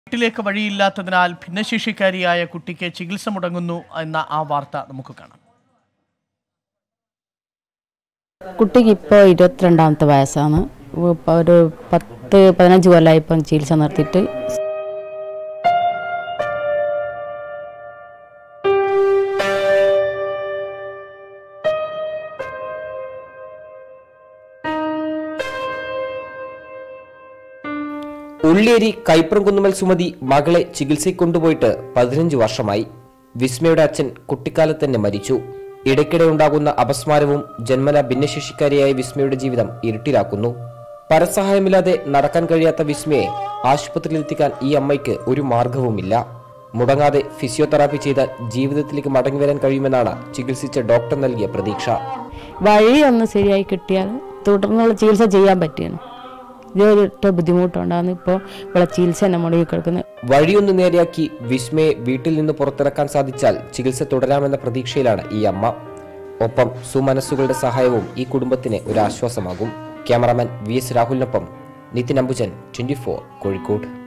വീട്ടിലേക്ക് വഴിയില്ലാത്തതിനാൽ ഭിന്നശേഷിക്കാരിയായ കുട്ടിക്ക് ചികിത്സ മുടങ്ങുന്നു എന്ന ആ വാർത്ത നമുക്ക് കാണാം കുട്ടിക്ക് ഇപ്പോൾ ഇരുപത്തിരണ്ടാമത്തെ വയസ്സാണ് ഇപ്പോൾ ഒരു പത്ത് പതിനഞ്ച് കൊല്ലമായി ഇപ്പം ചികിത്സ നിർത്തിയിട്ട് ഉള്ളിയേരി കൈപ്രംകുന്നുമൽ സുമതി മകളെ ചികിത്സയ്ക്ക് കൊണ്ടുപോയിട്ട് പതിനഞ്ച് വർഷമായി വിസ്മയുടെ അച്ഛൻ കുട്ടിക്കാലത്ത് തന്നെ മരിച്ചു ഇടയ്ക്കിടെ ഉണ്ടാകുന്ന അപസ്മാരവും ജന്മന ഭിന്നശേഷിക്കാരിയായ വിസ്മയുടെ ജീവിതം ഇരുട്ടിലാക്കുന്നു പരസഹായമില്ലാതെ നടക്കാൻ കഴിയാത്ത വിസ്മയെ ആശുപത്രിയിലെത്തിക്കാൻ ഈ അമ്മയ്ക്ക് ഒരു മാർഗവുമില്ല മുടങ്ങാതെ ഫിസിയോതെറാപ്പി ചെയ്താൽ ജീവിതത്തിലേക്ക് മടങ്ങിവരാൻ കഴിയുമെന്നാണ് ചികിത്സിച്ച ഡോക്ടർ നൽകിയ പ്രതീക്ഷ വഴി ഒന്ന് ശരിയായി കിട്ടിയാൽ തുടർന്നുള്ള ചികിത്സ ചെയ്യാൻ പറ്റിയാണ് ഇതൊരു ബുദ്ധിമുട്ടുണ്ടാകുന്നു ഇപ്പോൾ ഇവിടെ ചികിത്സ തന്നെ മുടങ്ങി കിടക്കുന്നത് വഴിയൊന്ന് നേരെയാക്കി വിസ്മയെ വീട്ടിൽ നിന്ന് പുറത്തിറക്കാൻ സാധിച്ചാൽ ചികിത്സ തുടരാമെന്ന പ്രതീക്ഷയിലാണ് ഈ അമ്മ ഒപ്പം സുമനസ്സുകളുടെ സഹായവും ഈ കുടുംബത്തിന് ഒരു ആശ്വാസമാകും ക്യാമറാമാൻ വി എസ് രാഹുലിനൊപ്പം നിതിൻ അംബുജൻ ട്വന്റി കോഴിക്കോട്